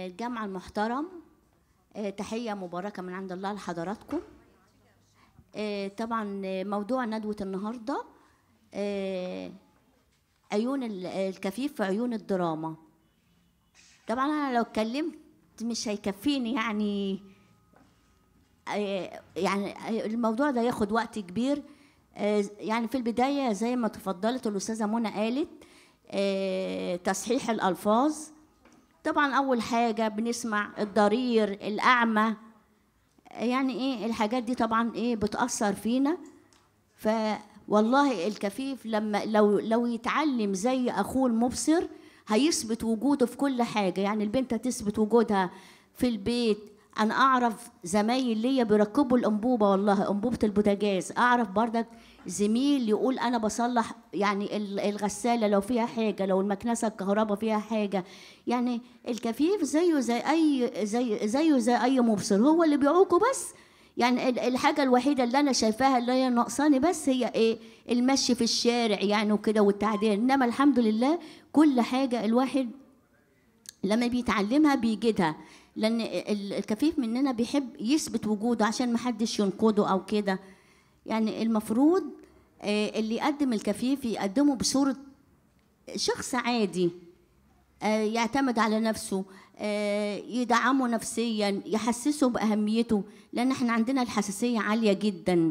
الجامعة المحترم آه، تحية مباركة من عند الله لحضراتكم آه، طبعا آه، موضوع ندوة النهاردة آه، عيون ال- الكفيف في عيون الدراما طبعا أنا لو اتكلمت مش هيكفيني يعني آه، يعني الموضوع ده ياخد وقت كبير آه، يعني في البداية زي ما تفضلت الأستاذة منى قالت آه، تصحيح الألفاظ طبعا أول حاجة بنسمع الضرير الأعمى يعني إيه الحاجات دي طبعا إيه بتأثر فينا فوالله الكفيف لما لو لو يتعلم زي أخوه المبصر هيثبت وجوده في كل حاجة يعني البنت هتثبت وجودها في البيت أنا أعرف زمايل ليا بيركبوا الأنبوبة والله أنبوبة البوتاجاز أعرف بردك زميل يقول أنا بصلح يعني ال- الغسالة لو فيها حاجة لو المكنسة الكهرباء فيها حاجة يعني الكفيف زيه زي أي زي زيه زي أي مبصر هو اللي بيعوقه بس يعني ال- الحاجة الوحيدة اللي أنا شايفاها اللي هي ناقصاني بس هي إيه المشي في الشارع يعني وكده والتعديل إنما الحمد لله كل حاجة الواحد لما بيتعلمها بيجدها لان ال- الكفيف مننا بيحب يثبت وجوده عشان محدش ينقده او كده يعني المفروض آه، اللي يقدم الكفيف يقدمه بصورة شخص عادي آه، يعتمد على نفسه آه، يدعمه نفسيا يحسسه بأهميته لأن احنا عندنا الحساسية عالية جدا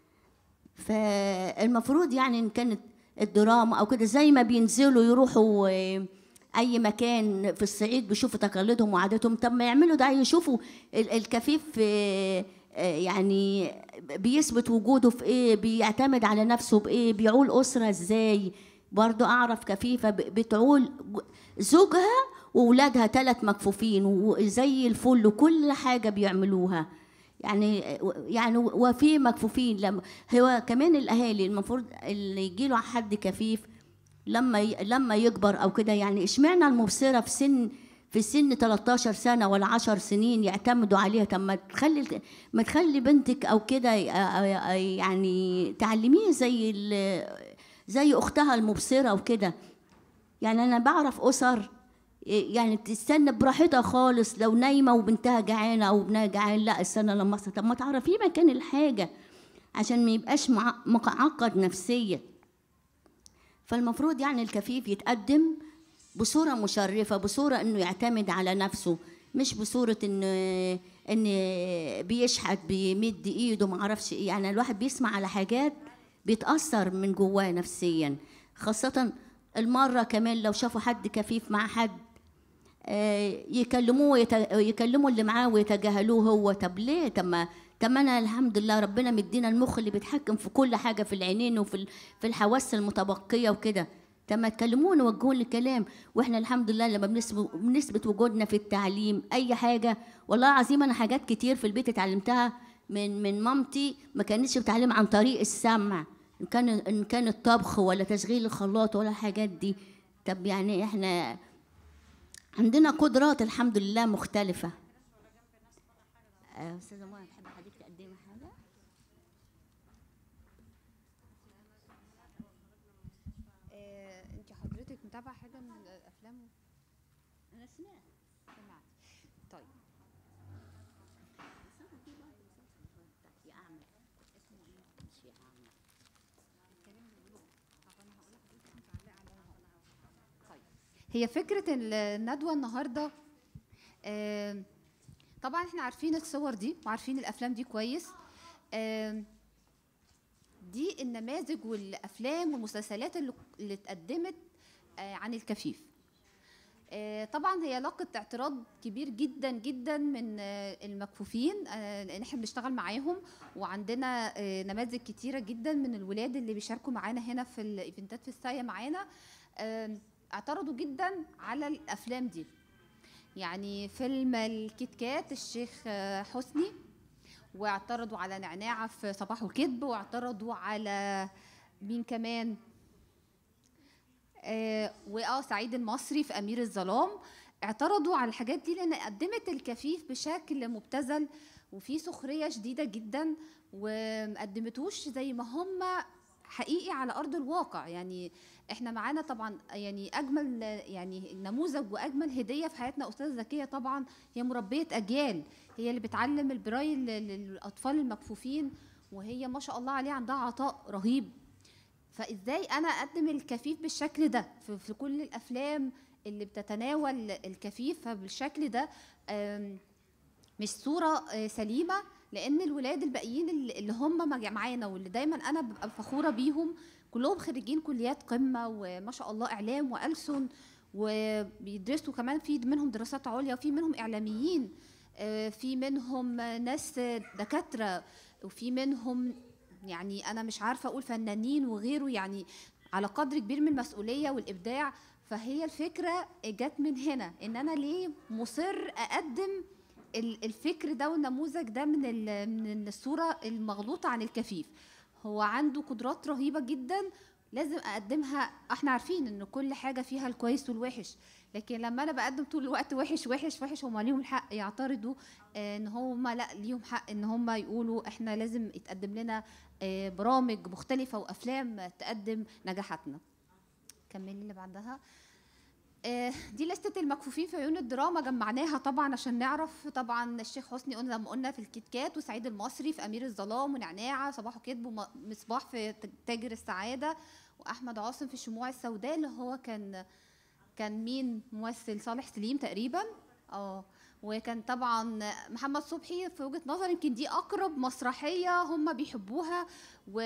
فالمفروض يعني ان كانت الدراما او كده زي ما بينزلوا يروحوا آه، اي مكان في الصعيد بيشوفوا تقاليدهم وعاداتهم طب ما يعملوا ده يشوفوا ال- الكفيف آه، آه، يعني بيثبت وجوده في ايه بيعتمد على نفسه بايه بيعول اسره ازاي برضو اعرف كفيفه ب- بتعول زوجها واولادها ثلاث مكفوفين وزي الفل وكل حاجه بيعملوها يعني يعني وفي مكفوفين لما هو كمان الاهالي المفروض اللي يجي له حد كفيف لما ي... لما يكبر او كده يعني اشمعنى المبصره في سن في سن 13 سنه ولا 10 سنين يعتمدوا عليها طب ما تخلي ما تخلي بنتك او كده ي- يعني تعلميها زي ال... زي اختها المبصره وكده يعني انا بعرف اسر يعني تستنى براحتها خالص لو نايمه وبنتها جعانه او ابنها جعان لا استنى لما اصحى طب ما تعرفيه مكان الحاجه عشان ما يبقاش مع- معقد نفسيا فالمفروض يعني الكفيف يتقدم بصورة مشرفة بصورة انه يعتمد على نفسه مش بصورة ان ان بيشحت بيمد ايده ما اعرفش ايه يعني الواحد بيسمع على حاجات بيتأثر من جواه نفسيا خاصة المرة كمان لو شافوا حد كفيف مع حد آه، يكلموه ويت- يكلموا اللي معاه ويتجاهلوه هو طب ليه طب ما طب ما انا الحمد لله ربنا مدينا المخ اللي بيتحكم في كل حاجه في العينين وفي ال- في الحواس المتبقيه وكده طب ما تكلمونا وجهوا لي كلام واحنا الحمد لله لما بنثبت بنثبت وجودنا في التعليم اي حاجه والله العظيم انا حاجات كتير في البيت اتعلمتها من من مامتي ما كانتش بتعلم عن طريق السمع ان كان ان كان الطبخ ولا تشغيل الخلاط ولا الحاجات دي طب يعني احنا عندنا قدرات الحمد لله مختلفة آه، أستاذة منى تحب حضرتك تقدمي حاجة؟ انت حضرتك متابعه حاجه من الافلام أنا سمعت سمعت طيب يا أعمى اسمه إيه؟ مش يا أعمى طيب هي فكره الندوه النهارده آم، طبعا احنا عارفين الصور دي وعارفين الافلام دي كويس آم، دي النماذج والافلام والمسلسلات اللي اللي اتقدمت آه، عن الكفيف آه، طبعا هي لقت اعتراض كبير جدا جدا من آه، المكفوفين آه، لان احنا بنشتغل معاهم وعندنا آه، نماذج كتيره جدا من الولاد اللي بيشاركوا معانا هنا في الايفنتات في السايه معانا آم، اعترضوا جدا على الافلام دي يعني فيلم الكيت كات الشيخ آه، حسني واعترضوا على نعناعه في صباح وكذب واعترضوا على مين كمان آه، واه سعيد المصري في امير الظلام اعترضوا على الحاجات دي لان قدمت الكفيف بشكل مبتذل وفي سخريه شديده جدا ومقدمتوش زي ما هم حقيقي على ارض الواقع يعني احنا معانا طبعا يعني اجمل يعني نموذج واجمل هديه في حياتنا استاذه زكيه طبعا هي مربيه اجيال هي اللي بتعلم البرايل لل- للاطفال المكفوفين وهي ما شاء الله عليها عندها عطاء رهيب فازاي انا اقدم الكفيف بالشكل ده في, في كل الافلام اللي بتتناول الكفيف بالشكل ده آم، مش صوره آه، سليمه لان الولاد الباقيين اللي اللي هم مج- معانا واللي دايما انا ببقى فخوره بيهم كلهم خريجين كليات قمه وما شاء الله اعلام والسن وبيدرسوا كمان في منهم دراسات عليا وفي منهم اعلاميين آه، في منهم ناس دكاتره وفي منهم يعني انا مش عارفه اقول فنانين وغيره يعني على قدر كبير من المسؤوليه والابداع فهي الفكره جت من هنا ان انا ليه مصر اقدم ال- الفكر ده والنموذج ده من ال- من الصوره المغلوطه عن الكفيف هو عنده قدرات رهيبه جدا لازم اقدمها احنا عارفين ان كل حاجه فيها الكويس والوحش لكن لما انا بقدم طول الوقت وحش وحش وحش هم ليهم الحق يعترضوا آه، ان هم لا ليهم حق ان هم يقولوا احنا لازم يتقدم لنا آه، برامج مختلفه وافلام تقدم نجاحاتنا كملي اللي بعدها آه، دي لستة المكفوفين في عيون الدراما جمعناها طبعا عشان نعرف طبعا الشيخ حسني قلنا لما قلنا في الكيت كات وسعيد المصري في امير الظلام ونعناعه صباح وكذب ومصباح في ت- تاجر السعاده واحمد عاصم في الشموع السوداء اللي هو كان كان مين ممثل صالح سليم تقريبا اه وكان طبعا محمد صبحي في وجهه نظري يمكن دي اقرب مسرحيه هم بيحبوها و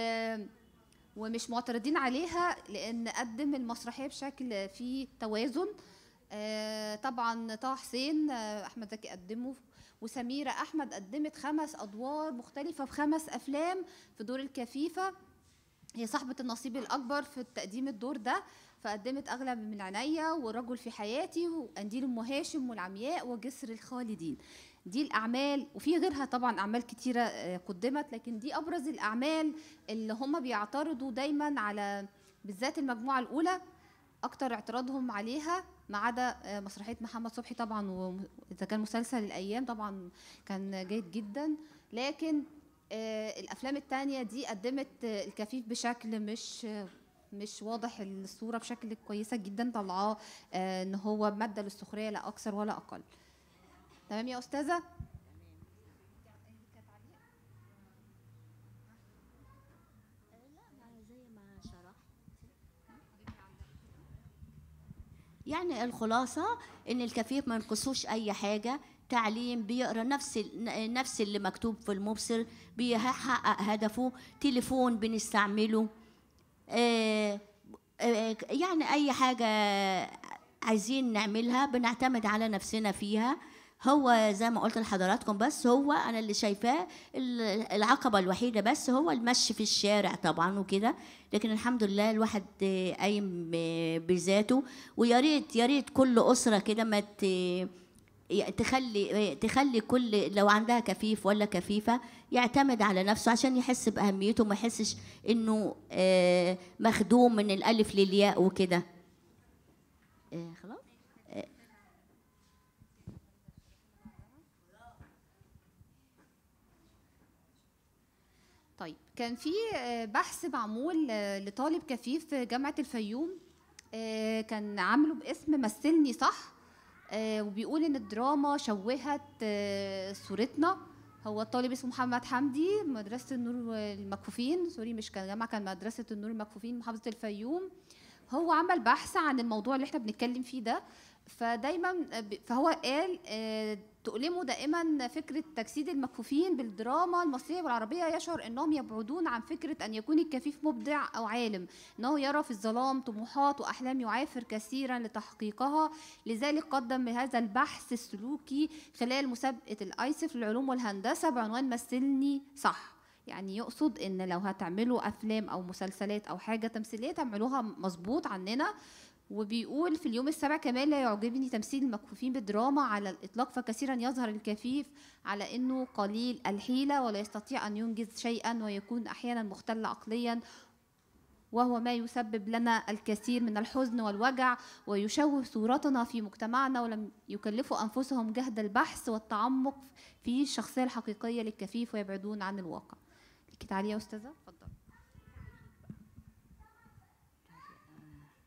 ومش معترضين عليها لان قدم المسرحيه بشكل فيه توازن آه، طبعا طه حسين آه، احمد زكي قدمه وسميره احمد قدمت خمس ادوار مختلفه في خمس افلام في دور الكفيفه هي صاحبة النصيب الأكبر في تقديم الدور ده فقدمت أغلب من عينيا ورجل في حياتي وقنديل أم هاشم والعمياء وجسر الخالدين دي الأعمال وفي غيرها طبعا أعمال كتيرة آه، قدمت لكن دي أبرز الأعمال اللي هم بيعترضوا دايما على بالذات المجموعة الأولى أكتر اعتراضهم عليها ما عدا آه، مسرحية محمد صبحي طبعا وإذا كان مسلسل الأيام طبعا كان جيد جدا لكن آه، الافلام التانية دي قدمت آه، الكفيف بشكل مش آه، مش واضح الصوره بشكل كويسه جدا طلعاه آه، ان هو ماده للسخريه لا اكثر ولا اقل تمام يا استاذه يعني الخلاصة إن الكفيف ما ينقصوش أي حاجة تعليم بيقرا نفس ال- نفس اللي مكتوب في المبصر بيحقق هدفه تليفون بنستعمله آه، آه، يعني أي حاجة عايزين نعملها بنعتمد على نفسنا فيها هو زي ما قلت لحضراتكم بس هو انا اللي شايفاه ال- العقبه الوحيده بس هو المشي في الشارع طبعا وكده لكن الحمد لله الواحد آه، قايم آه، بذاته ويا ريت يا ريت كل اسره كده ما ت- ي- تخلي تخلي كل لو عندها كفيف ولا كفيفه يعتمد على نفسه عشان يحس باهميته ما يحسش انه آه، مخدوم من الالف للياء وكده آه، خلاص طيب كان في آه، بحث معمول آه، لطالب كفيف في جامعة الفيوم آه، كان عامله باسم مثلني صح آه، وبيقول ان الدراما شوهت آه، صورتنا هو الطالب اسمه محمد حمدي مدرسة النور المكفوفين سوري مش كان جامعة كان مدرسة النور المكفوفين محافظة الفيوم هو عمل بحث عن الموضوع اللي احنا بنتكلم فيه ده فدايما ب- فهو قال آه، تؤلمه دائما فكرة تجسيد المكفوفين بالدراما المصرية والعربية يشعر أنهم يبعدون عن فكرة أن يكون الكفيف مبدع أو عالم أنه يرى في الظلام طموحات وأحلام يعافر كثيرا لتحقيقها لذلك قدم هذا البحث السلوكي خلال مسابقة الأيسف للعلوم والهندسة بعنوان مثلني صح يعني يقصد ان لو هتعملوا افلام او مسلسلات او حاجه تمثيليه تعملوها مظبوط عننا وبيقول في اليوم السابع كمان لا يعجبني تمثيل المكفوفين بالدراما على الإطلاق فكثيرا يظهر الكفيف على أنه قليل الحيلة ولا يستطيع أن ينجز شيئا ويكون أحيانا مختل عقليا وهو ما يسبب لنا الكثير من الحزن والوجع ويشوه صورتنا في مجتمعنا ولم يكلفوا أنفسهم جهد البحث والتعمق في الشخصية الحقيقية للكفيف ويبعدون عن الواقع لك تعالي يا أستاذة اتفضل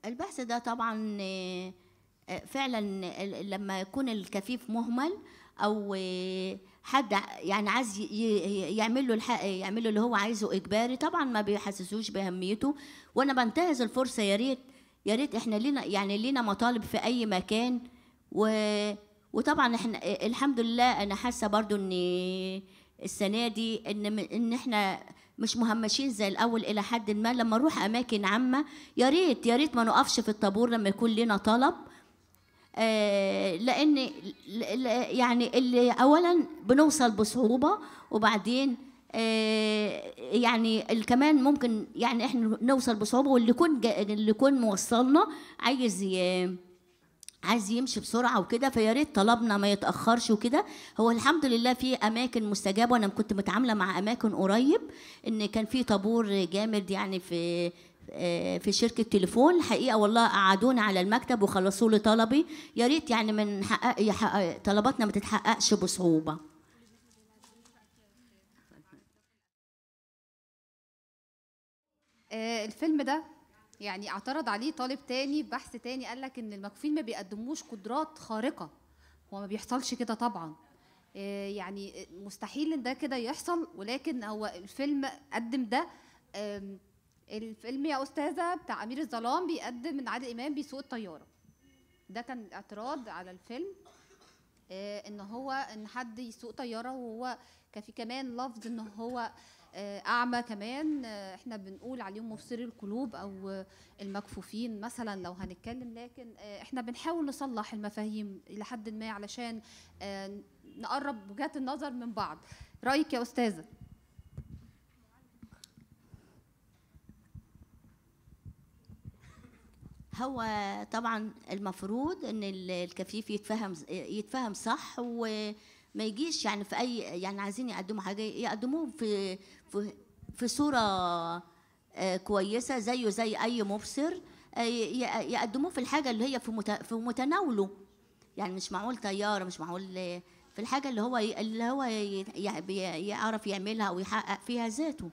البحث ده طبعا آه، آه، فعلا ال- لما يكون الكفيف مهمل او آه، حد ع- يعني عايز ي- ي- يعمل له الحق يعمل له اللي هو عايزه اجباري طبعا ما بيحسسوش باهميته وانا بنتهز الفرصه يا ريت يا ريت احنا لينا يعني لينا مطالب في اي مكان و وطبعا احنا آه، الحمد لله انا حاسه برضو ان السنه دي ان م- ان احنا مش مهمشين زي الاول الى حد ما لما نروح اماكن عامه يا ريت يا ريت ما نقفش في الطابور لما يكون لنا طلب آه، لان ل- ل- يعني اللي اولا بنوصل بصعوبه وبعدين آه، يعني ال- كمان ممكن يعني احنا نوصل بصعوبه واللي يكون جا- اللي يكون موصلنا عايز ي- عايز يمشي بسرعه وكده فيا ريت طلبنا ما يتاخرش وكده هو الحمد لله في اماكن مستجابه وانا كنت متعامله مع اماكن قريب ان كان في طابور جامد يعني في آه، في شركه تليفون الحقيقه والله قعدونا على المكتب وخلصوا لي طلبي يا ريت يعني من حقق يحقق طلباتنا ما تتحققش بصعوبه آه، الفيلم ده يعني اعترض عليه طالب تاني بحث تاني قال لك ان المكفوفين ما بيقدموش قدرات خارقه هو ما بيحصلش كده طبعا آه، يعني مستحيل ان ده كده يحصل ولكن هو الفيلم قدم ده آم، الفيلم يا استاذه بتاع امير الظلام بيقدم ان عادل امام بيسوق الطياره ده كان اعتراض على الفيلم آه، ان هو ان حد يسوق طياره وهو كان في كمان لفظ ان هو آه، اعمى كمان آه، احنا بنقول عليهم مبصري القلوب او آه، المكفوفين مثلا لو هنتكلم لكن آه، احنا بنحاول نصلح المفاهيم الى حد ما علشان آه، نقرب وجهات النظر من بعض رايك يا استاذه هو طبعا المفروض ان ال- الكفيف يتفهم يتفهم صح وما يجيش يعني في اي يعني عايزين يقدموا حاجه يقدموه في في في صوره آه، كويسه زيه زي اي مبصر آه، ي- يقدموه في الحاجه اللي هي في مت- في متناوله يعني مش معقول طياره مش معقول آه، في الحاجه اللي هو ي- اللي هو ي- ي- بي- يعرف يعملها ويحقق فيها ذاته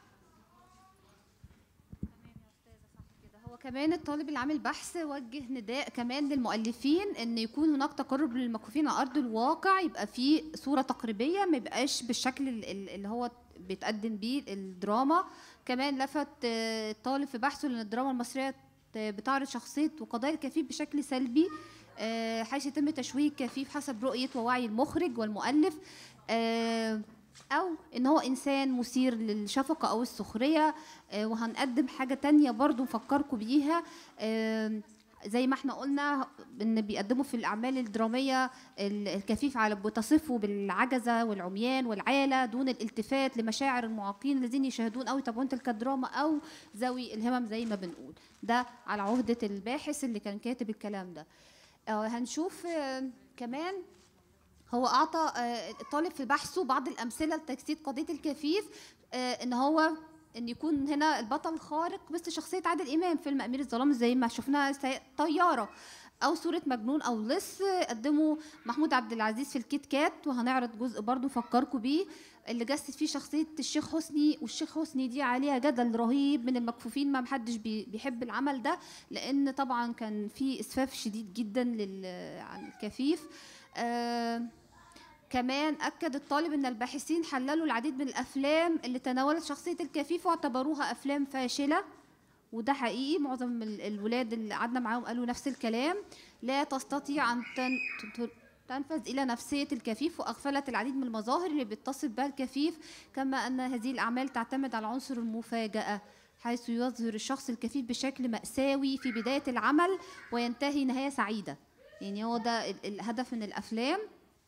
كده هو كمان الطالب اللي عامل بحث وجه نداء كمان للمؤلفين ان يكون هناك تقرب للمكفوفين على ارض الواقع يبقى في صوره تقريبيه ما يبقاش بالشكل ال- ال- اللي هو بيتقدم بيه الدراما كمان لفت آه، الطالب في بحثه لان الدراما المصريه ت- بتعرض شخصيه وقضايا الكفيف بشكل سلبي آه، حيث يتم تشويه الكفيف حسب رؤيه ووعي المخرج والمؤلف آه، او ان هو انسان مثير للشفقه او السخريه آه، وهنقدم حاجه تانية برضو نفكركم بيها آم، زي ما احنا قلنا ان بيقدموا في الاعمال الدراميه ال- الكفيف على بتصفه بالعجزه والعميان والعاله دون الالتفات لمشاعر المعاقين الذين يشاهدون او يتابعون تلك الدراما او ذوي الهمم زي ما بنقول ده على عهده الباحث اللي كان كاتب الكلام ده آه، هنشوف آه، كمان هو اعطى آه، الطالب في بحثه بعض الامثله لتجسيد قضيه الكفيف آه، ان هو ان يكون هنا البطل خارق مثل شخصيه عادل امام فيلم امير الظلام زي ما شفنا سايق طياره او صوره مجنون او لص آه، قدمه محمود عبد العزيز في الكيت كات وهنعرض جزء برضو فكركم بيه اللي جسد فيه شخصيه الشيخ حسني والشيخ حسني دي عليها جدل رهيب من المكفوفين ما محدش بي- بيحب العمل ده لان طبعا كان في اسفاف شديد جدا لل- عن الكفيف آه كمان أكد الطالب أن الباحثين حللوا العديد من الأفلام اللي تناولت شخصية الكفيف واعتبروها أفلام فاشلة وده حقيقي معظم ال- الولاد اللي قعدنا معاهم قالوا نفس الكلام لا تستطيع أن تن... ت- تنفذ إلى نفسية الكفيف وأغفلت العديد من المظاهر اللي بيتصف بها الكفيف كما أن هذه الأعمال تعتمد على عنصر المفاجأة حيث يظهر الشخص الكفيف بشكل مأساوي في بداية العمل وينتهي نهاية سعيدة يعني هو ده ال- الهدف من الأفلام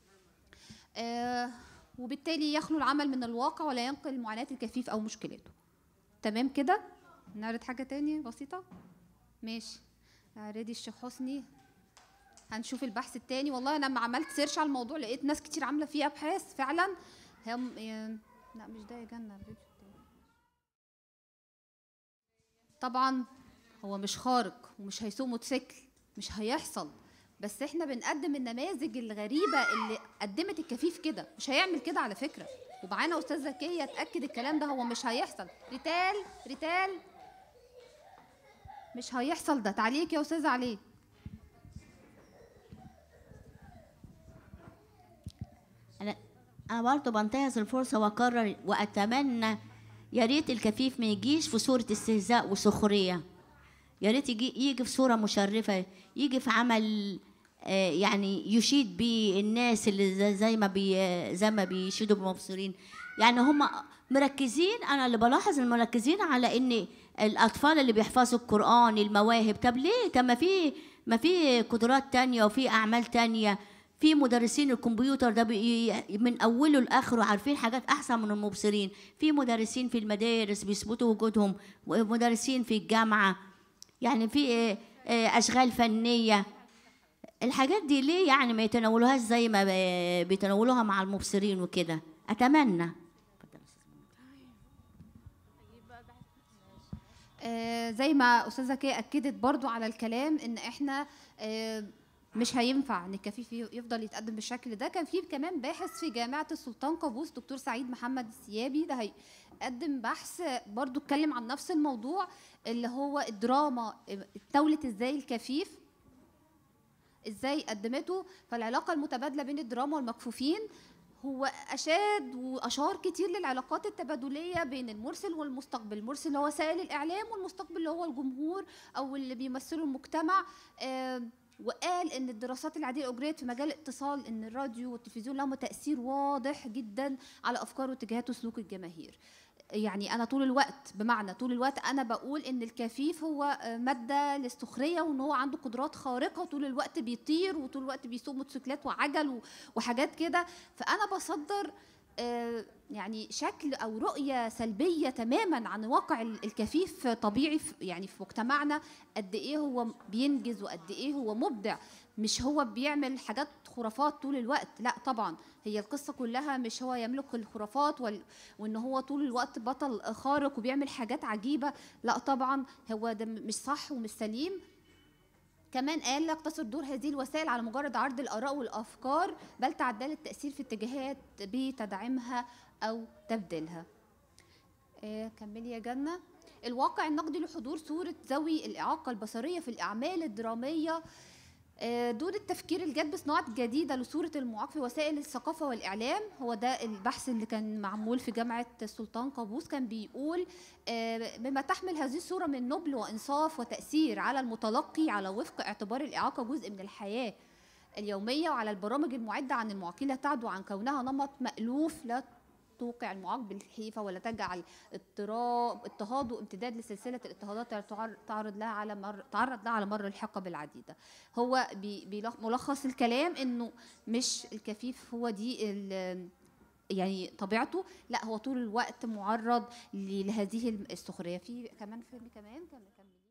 آه، وبالتالي يخلو العمل من الواقع ولا ينقل معاناة الكفيف أو مشكلاته تمام كده نعرض حاجة تانية بسيطة ماشي اعرضي الشيخ حسني هنشوف البحث التاني والله انا لما عملت سيرش على الموضوع لقيت ناس كتير عامله فيه ابحاث فعلا هم ي- لا مش ده يا جنة الفيديو التاني. طبعا هو مش خارق ومش هيسوق موتوسيكل مش هيحصل بس احنا بنقدم النماذج الغريبه اللي قدمت الكفيف كده مش هيعمل كده على فكره ومعانا استاذ زكيه تاكد الكلام ده هو مش هيحصل ريتال ريتال مش هيحصل ده تعليق يا استاذه عليه انا انا برضه بنتهز الفرصه واكرر واتمنى يا ريت الكفيف ما يجيش في صوره استهزاء وسخريه يا ريت يجي يجي في صوره مشرفه يجي في عمل آه، يعني يشيد بيه الناس اللي زي- زي ما بي زي ما بيشيدوا بمبصرين يعني هم مركزين انا اللي بلاحظ إن مركزين على ان الاطفال اللي بيحفظوا القران المواهب طب ليه طب ما في ما في قدرات تانية وفي اعمال تانية في مدرسين الكمبيوتر ده بي من اوله لاخره عارفين حاجات احسن من المبصرين في مدرسين في المدارس بيثبتوا وجودهم ومدرسين في الجامعه يعني في آه، آه، اشغال فنيه الحاجات دي ليه يعني ما يتناولوهاش زي ما ب- بيتناولوها مع المبصرين وكده اتمنى آه، زي ما استاذه كي اكدت برضو على الكلام ان احنا آه، مش هينفع ان الكفيف ي- يفضل يتقدم بالشكل ده كان في كمان باحث في جامعه السلطان قابوس دكتور سعيد محمد السيابي ده هيقدم بحث برضو اتكلم عن نفس الموضوع اللي هو الدراما اتناولت ازاي الكفيف ازاي قدمته فالعلاقه المتبادله بين الدراما والمكفوفين هو اشاد واشار كتير للعلاقات التبادليه بين المرسل والمستقبل المرسل اللي هو وسائل الاعلام والمستقبل اللي هو الجمهور او اللي بيمثلوا المجتمع آه، وقال ان الدراسات العاديه اجريت في مجال الاتصال ان الراديو والتلفزيون لهم تاثير واضح جدا على افكار واتجاهات وسلوك الجماهير يعني انا طول الوقت بمعنى طول الوقت انا بقول ان الكفيف هو آه، ماده للسخريه وان هو عنده قدرات خارقه طول الوقت بيطير وطول الوقت بيسوق موتوسيكلات وعجل و- وحاجات كده فانا بصدر آه، يعني شكل او رؤيه سلبيه تماما عن واقع ال- الكفيف طبيعي في يعني في مجتمعنا قد ايه هو بينجز وقد ايه هو مبدع مش هو بيعمل حاجات خرافات طول الوقت لا طبعا هي القصه كلها مش هو يملك الخرافات وال... وان هو طول الوقت بطل خارق وبيعمل حاجات عجيبه لا طبعا هو ده مش صح ومش سليم كمان قال لا يقتصر دور هذه الوسائل على مجرد عرض الاراء والافكار بل تعدل التاثير في اتجاهات بتدعيمها او تبديلها آه، كملي يا جنة الواقع النقدي لحضور صورة ذوي الإعاقة البصرية في الأعمال الدرامية آه، دور التفكير الجاد بصناعة جديدة لصورة المعاق في وسائل الثقافة والإعلام هو ده البحث اللي كان معمول في جامعة السلطان قابوس كان بيقول آه، بما تحمل هذه الصورة من نبل وإنصاف وتأثير على المتلقي على وفق اعتبار الإعاقة جزء من الحياة اليومية وعلى البرامج المعدة عن المعاقين لا تعدو عن كونها نمط مألوف لا توقع المعاق بالحيفة ولا تجعل اضطراب اضطهاد وامتداد لسلسلة الاضطهادات التي تعر- تعرض لها على مر تعرض لها على مر الحقب العديدة هو بي بيلخ- ملخص الكلام انه مش الكفيف هو دي ال- يعني طبيعته لا هو طول الوقت معرض ل- لهذه السخريه في كمان فيلم كمان كان مكملين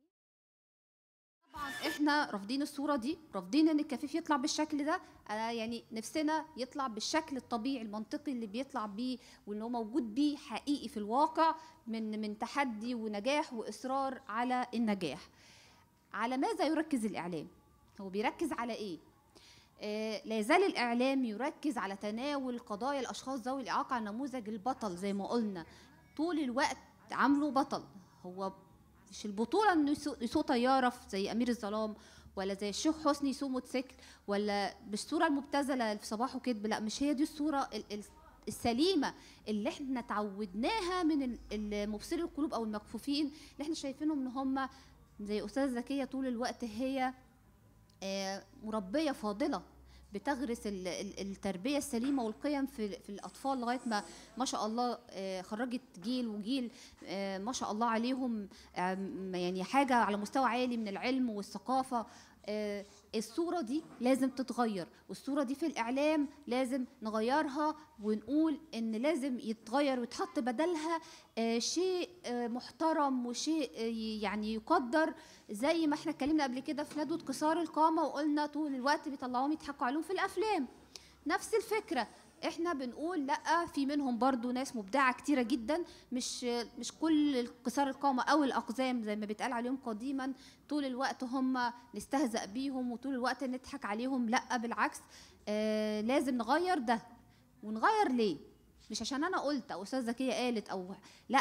طبعا احنا رافضين الصوره دي رافضين ان الكفيف يطلع بالشكل ده أنا يعني نفسنا يطلع بالشكل الطبيعي المنطقي اللي بيطلع بيه وان هو موجود بيه حقيقي في الواقع من من تحدي ونجاح واصرار على النجاح على ماذا يركز الاعلام هو بيركز على ايه آه، لا يزال الإعلام يركز على تناول قضايا الأشخاص ذوي الإعاقة على نموذج البطل زي ما قلنا طول الوقت عامله بطل هو مش البطولة إنه يسوق, يسوق طيارة في- زي أمير الظلام ولا زي الشيخ حسني يسوق موتوسيكل ولا بالصورة المبتذلة في صباح وكذب لا مش هي دي الصورة ال- ال- السليمة اللي احنا تعودناها من ال- المبصري القلوب أو المكفوفين اللي احنا شايفينهم إن هم زي أستاذة زكية طول الوقت هي آه، مربيه فاضله بتغرس ال- ال- التربيه السليمه والقيم في في الاطفال لغايه ما ما شاء الله آه، خرجت جيل وجيل آه، ما شاء الله عليهم آم، يعني حاجه على مستوى عالي من العلم والثقافه آه، الصوره دي لازم تتغير والصوره دي في الاعلام لازم نغيرها ونقول ان لازم يتغير ويتحط بدلها آه، شيء آه، محترم وشيء آه، يعني يقدر زي ما احنا اتكلمنا قبل كده في ندوه قصار القامه وقلنا طول الوقت بيطلعوهم يضحكوا عليهم في الافلام نفس الفكره احنا بنقول لا في منهم برضو ناس مبدعه كتيره جدا مش مش كل قصار القامه او الاقزام زي ما بيتقال عليهم قديما طول الوقت هم نستهزأ بيهم وطول الوقت نضحك عليهم لا بالعكس آه لازم نغير ده ونغير ليه مش عشان انا قلت او استاذه زكيه قالت او لا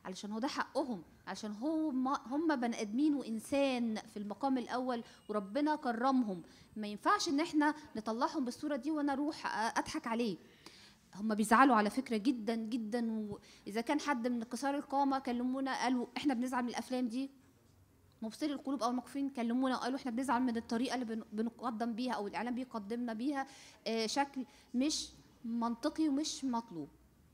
علشان هو ده حقهم عشان هم هم بني ادمين وانسان في المقام الاول وربنا كرمهم ما ينفعش ان احنا نطلعهم بالصوره دي وانا اروح اضحك عليه هم بيزعلوا على فكره جدا جدا واذا كان حد من قصار القامه كلمونا قالوا احنا بنزعل من الافلام دي مبصري القلوب او المكفوفين كلمونا وقالوا احنا بنزعل من الطريقه اللي بن- بنقدم بيها او الاعلام بيقدمنا بيها آه، شكل مش منطقي ومش مطلوب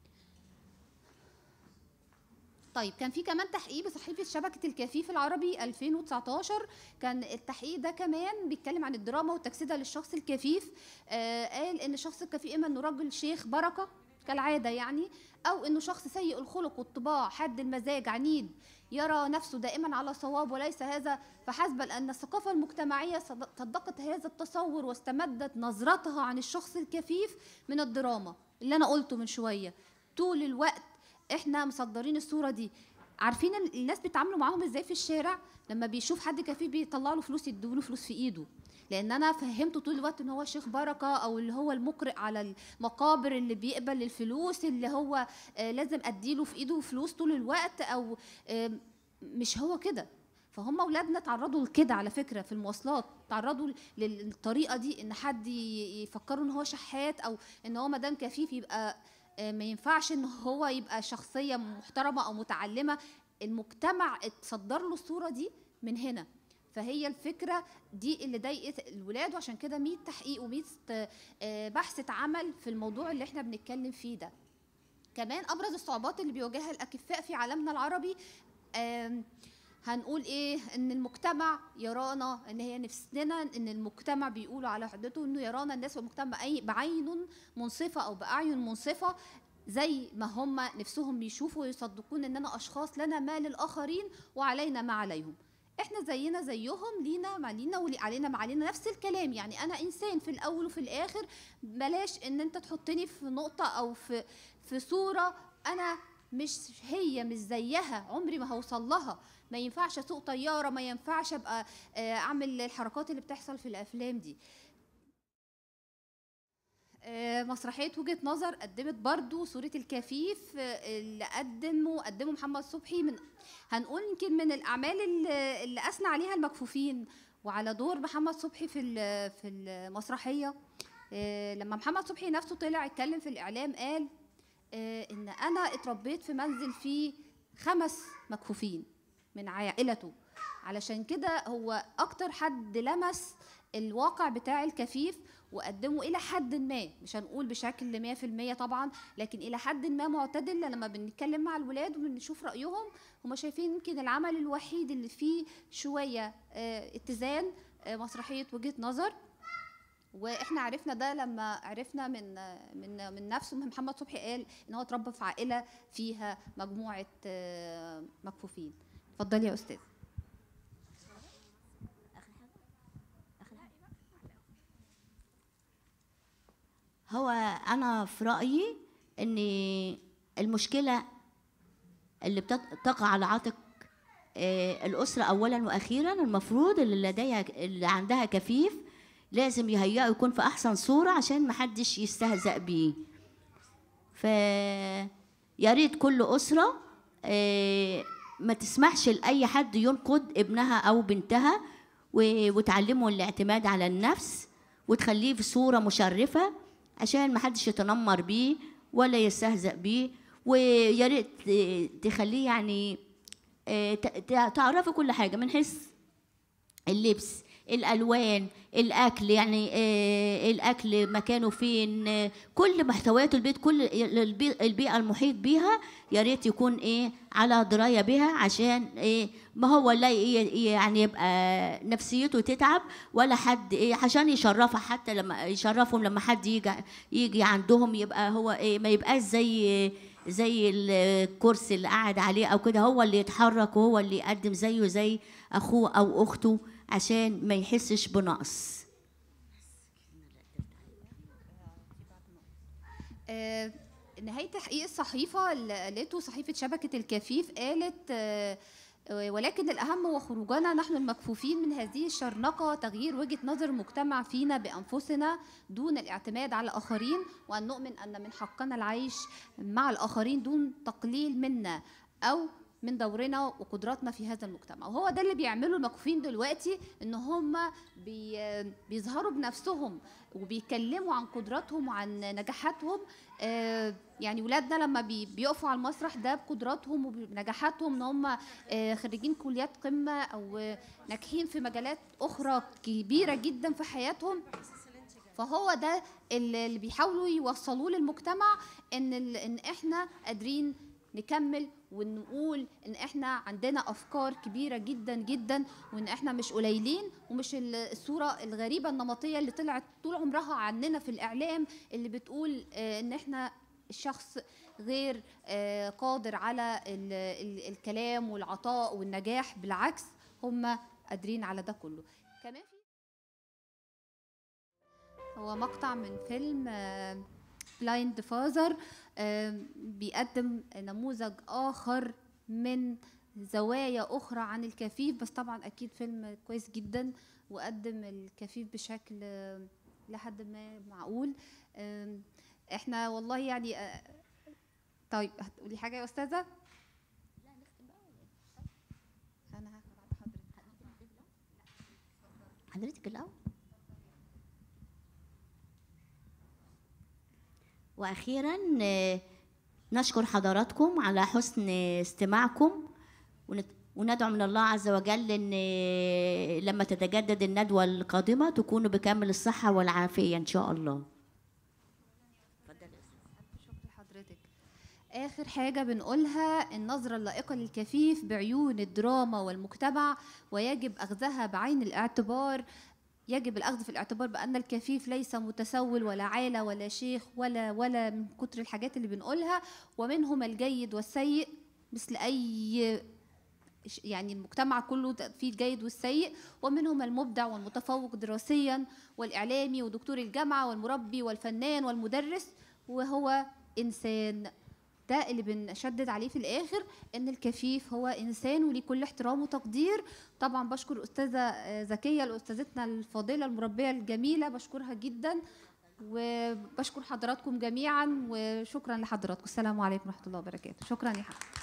طيب كان في كمان تحقيق بصحيفه شبكه الكفيف العربي 2019 كان التحقيق ده كمان بيتكلم عن الدراما وتجسيدها للشخص الكفيف آه قال ان الشخص الكفيف اما انه راجل شيخ بركه كالعاده يعني او انه شخص سيء الخلق والطباع حاد المزاج عنيد يرى نفسه دائما على صواب وليس هذا فحسب ان الثقافه المجتمعيه صد- صدقت هذا التصور واستمدت نظرتها عن الشخص الكفيف من الدراما اللي انا قلته من شويه طول الوقت احنا مصدرين الصوره دي عارفين ال- الناس بيتعاملوا معاهم ازاي في الشارع لما بيشوف حد كفيف بيطلع له فلوس يدوا له فلوس في ايده لان انا فهمته طول الوقت ان هو شيخ بركه او اللي هو المقرئ على المقابر اللي بيقبل الفلوس اللي هو آه لازم اديله في ايده فلوس طول الوقت او آه مش هو كده فهم اولادنا تعرضوا لكده على فكره في المواصلات تعرضوا للطريقه دي ان حد ي- يفكروا ان هو شحات او ان هو مدام كفيف يبقى آه، ما ينفعش ان هو يبقى شخصيه محترمه او متعلمه المجتمع اتصدر له الصوره دي من هنا فهي الفكره دي اللي ضايقت الولاد وعشان كده 100 تحقيق و100 بحث اتعمل في الموضوع اللي احنا بنتكلم فيه ده كمان ابرز الصعوبات اللي بيواجهها الاكفاء في عالمنا العربي آم، هنقول ايه ان المجتمع يرانا ان هي نفسنا ان المجتمع بيقولوا على حدته انه يرانا الناس والمجتمع أي بعين منصفه او باعين منصفه زي ما هم نفسهم بيشوفوا ويصدقون اننا اشخاص لنا ما للاخرين وعلينا ما عليهم احنا زينا زيهم لينا ما لينا وعلينا ما علينا نفس الكلام يعني انا انسان في الاول وفي الاخر بلاش ان انت تحطني في نقطه او في في صوره انا مش هي مش زيها عمري ما هوصل لها ما ينفعش اسوق طياره ما ينفعش ابقى آه، اعمل الحركات اللي بتحصل في الافلام دي آه، مسرحيه وجهه نظر قدمت برضو صوره الكفيف آه، اللي قدمه قدمه محمد صبحي من هنقول يمكن من الاعمال اللي اللي اثنى عليها المكفوفين وعلى دور محمد صبحي في ال- في المسرحيه آه، لما محمد صبحي نفسه طلع اتكلم في الاعلام قال آه، ان انا اتربيت في منزل فيه خمس مكفوفين من عائلته علشان كده هو اكتر حد لمس الواقع بتاع الكفيف وقدمه الى حد ما مش هنقول بشكل 100% طبعا لكن الى حد ما معتدل لما بنتكلم مع الولاد وبنشوف رايهم هم شايفين يمكن العمل الوحيد اللي فيه شويه آه، اتزان آه، مسرحيه وجهه نظر واحنا عرفنا ده لما عرفنا من من من نفسه من محمد صبحي قال ان هو اتربى في عائله فيها مجموعه آه، مكفوفين اتفضلي يا استاذ هو انا في رايي ان المشكله اللي بتق- تقع على عاتق آه، الاسره اولا واخيرا المفروض اللي لديها اللي عندها كفيف لازم يهيئه يكون في احسن صوره عشان محدش يستهزأ بيه ف يا ريت كل اسره آه، ما تسمحش لاي حد ينقد ابنها او بنتها و- وتعلمه الاعتماد على النفس وتخليه في صوره مشرفه عشان ما حدش يتنمر بيه ولا يستهزأ بيه ويا ريت آه، تخليه يعني آه، ت- ت- تعرفي كل حاجه من حيث اللبس الالوان الاكل يعني آه الاكل مكانه فين آه كل محتويات البيت كل البي- البيئه المحيط بيها يا ريت يكون ايه على درايه بها عشان ايه ما هو لا ي- يعني يبقى نفسيته تتعب ولا حد ايه عشان يشرفها حتى لما يشرفهم لما حد يجي يجي عندهم يبقى هو ايه ما يبقاش زي زي الكرسي اللي قاعد عليه او كده هو اللي يتحرك وهو اللي يقدم زيه زي اخوه او اخته عشان ما يحسش بنقص آه، نهاية تحقيق الصحيفة اللي قالته صحيفة شبكة الكفيف قالت آه، آه، ولكن الأهم هو خروجنا نحن المكفوفين من هذه الشرنقة تغيير وجهة نظر المجتمع فينا بأنفسنا دون الاعتماد على الآخرين وأن نؤمن أن من حقنا العيش مع الآخرين دون تقليل منا او من دورنا وقدراتنا في هذا المجتمع وهو ده اللي بيعمله المكفوفين دلوقتي ان هم بي بيظهروا بنفسهم وبيتكلموا عن قدراتهم وعن نجاحاتهم آه، يعني ولادنا لما بي- بيقفوا على المسرح ده بقدراتهم وبنجاحاتهم ان هم آه، خريجين كليات قمه او آه، ناجحين في مجالات اخرى كبيره جدا في حياتهم فهو ده اللي اللي بيحاولوا يوصلوه للمجتمع ان ال- ان احنا قادرين نكمل ونقول ان احنا عندنا افكار كبيره جدا جدا وان احنا مش قليلين ومش ال- الصوره الغريبه النمطيه اللي طلعت طول عمرها عننا في الاعلام اللي بتقول آه، ان احنا الشخص غير آه، قادر على ال- ال- الكلام والعطاء والنجاح بالعكس هم قادرين على ده كله كمان في هو مقطع من فيلم بلايند فازر بيقدم نموذج آخر من زوايا أخرى عن الكفيف بس طبعا أكيد فيلم كويس جدا وقدم الكفيف بشكل آه، لحد ما معقول آم، احنا والله يعني آه، طيب هتقولي حاجة يا أستاذة؟ أنا هاخد بعد حضرتك حضرتك الأول وأخيرا آه، نشكر حضراتكم على حسن استماعكم ونت- وندعو من الله عز وجل ان آه، لما تتجدد الندوة القادمة تكونوا بكامل الصحة والعافية إن شاء الله شكرا لحضرتك آخر حاجة بنقولها النظرة اللائقة للكفيف بعيون الدراما والمجتمع ويجب أخذها بعين الاعتبار يجب الأخذ في الاعتبار بأن الكفيف ليس متسول ولا عالة ولا شيخ ولا ولا من كتر الحاجات اللي بنقولها ومنهما الجيد والسيء مثل أي ش- يعني المجتمع كله ت- فيه الجيد والسيء ومنهم المبدع والمتفوق دراسيا والإعلامي ودكتور الجامعة والمربي والفنان والمدرس وهو إنسان ده اللي بنشدد عليه في الآخر إن الكفيف هو إنسان وليه كل احترام وتقدير طبعا بشكر أستاذة آه، زكية الأستاذتنا الفاضلة المربية الجميلة بشكرها جدا وبشكر حضراتكم جميعا وشكرا لحضراتكم السلام عليكم ورحمة الله وبركاته شكرا يا حبيبي